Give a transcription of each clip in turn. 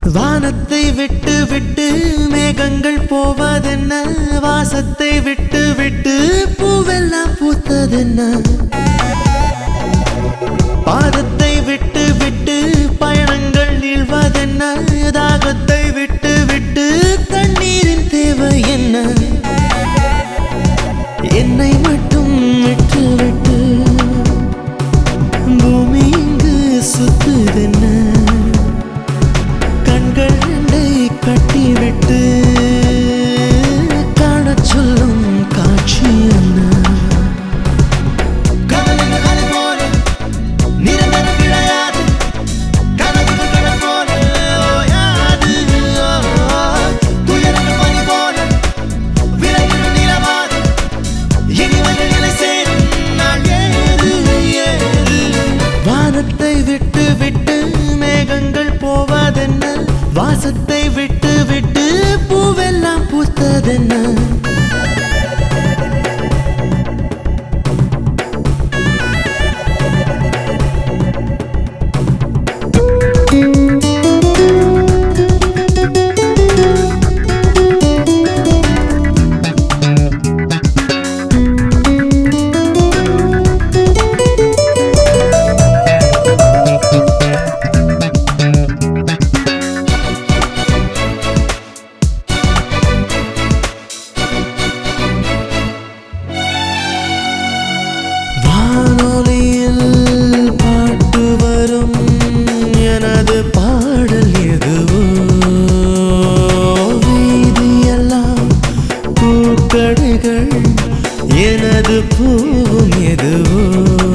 வானத்தை விட்டு விட்டு மேகங்கள் போவதென்ன வாசத்தை விட்டு விட்டு பூவெல்லாம் பூத்ததென்ன பாதத்தை விட்டு விட்டு பயணங்கள் நீள்வதென்ன தாகத்தை விட்டு விட்டு தண்ணீரின் தேவை என்ன என்னை மட்டும் விட்டு விட்டு பூமி இங்கு சுத்துதென்ன கண்கள் ரெண்டை கட்டிவிட்டு காணச் சொல்லும் காட்சி என்ன கனவுகள் அலை போல நிரந்தரம் கிடையாது. கனவுகள் கடல் போல ஓயாது. துயரங்கள் பனி போல விலகிடும் நிலவாது. இனிமைகள் நிலை சேரும் நாள் ஏது, ஏது? வானத்தை விட்டு விட்டு மேகங்கள் போவதென்ன வாசத்தை விட்டு விட்டு பூவெல்லாம் பூத்ததென்ன வானொலியில் பாட்டு வரும் எனது பாடல் எதுவோ வீதியெல்லாம் பூக்கடைகள் எனது பூவும் எதுவோ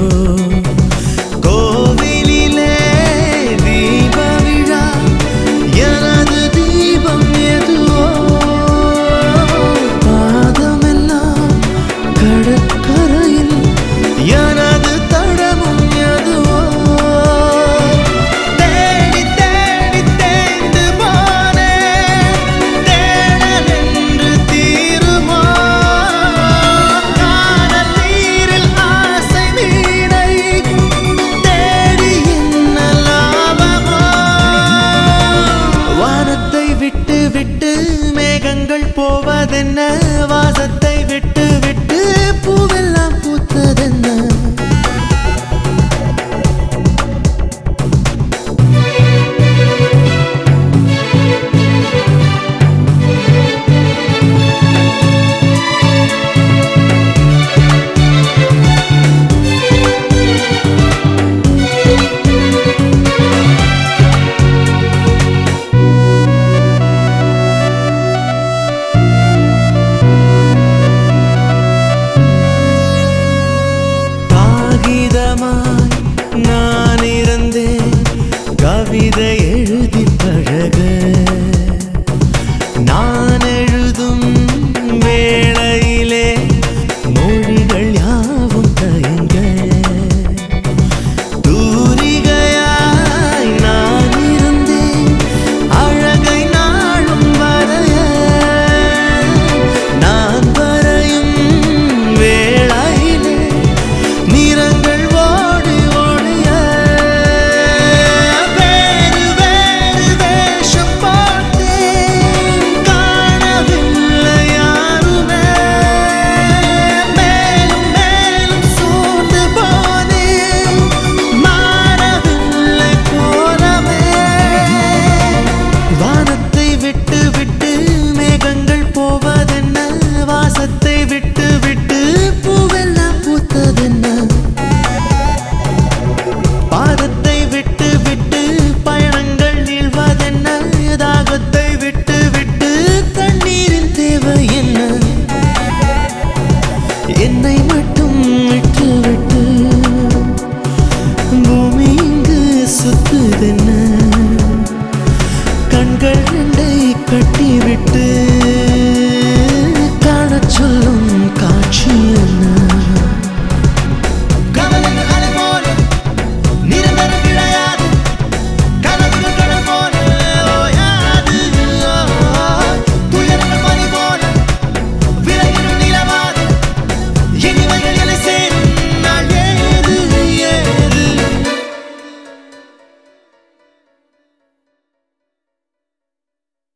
கோவிலிலே தீப விழா எனது தீபம் எதுவோ பாதமெல்லாம் கடற்கரையில் எனது தடமும் எதுவோ தேடி தேடி தேய்ந்து போனேன் தேடல் என்று தீருமா காதல் நீரில் ஆசை மீனை தேடி என்ன லாபமோ வானத்தை விட்டு விட்டு மேகங்கள் போவதென்ன வாசத்தை விட்டு விட்டு பூவெல்லாம் பூத்ததென்ன காகிதமாய் நான் இருந்தேன் கவிதை எழுதி பழக நான் எழுதும் வேளையிலே மொழிகள் யாவும் தயங்க தூரிகையாய் நான் இருந்தேன் அழகை நாளும் வரைய நான் வரையும் வேளையிலே நிறங்கள் ஓடி ஓடிய வேறு வேறு வேஷம் பார்த்தேன் காணவில்லை யாருமே மேலும் மேலும் சூழ்ந்து போனேன் மாறவில்லை போலவே வானத்தை விட்டு விட்டு மேகங்கள் போவதென்ன வாசத்தை விட்டு விட்டு பூவெல்லாம் பூத்ததென்ன பாதத்தை விட்டு விட்டு பயணங்கள் நீள்வதென்ன தாகத்தை விட்டு விட்டு தண்ணீரின் தேவை என்ன என்னை மட்டும் விட்டு விட்டு பூமி இங்கு சுத்துதென்ன கண்கள் ரெண்டை கட்டிவிட்டு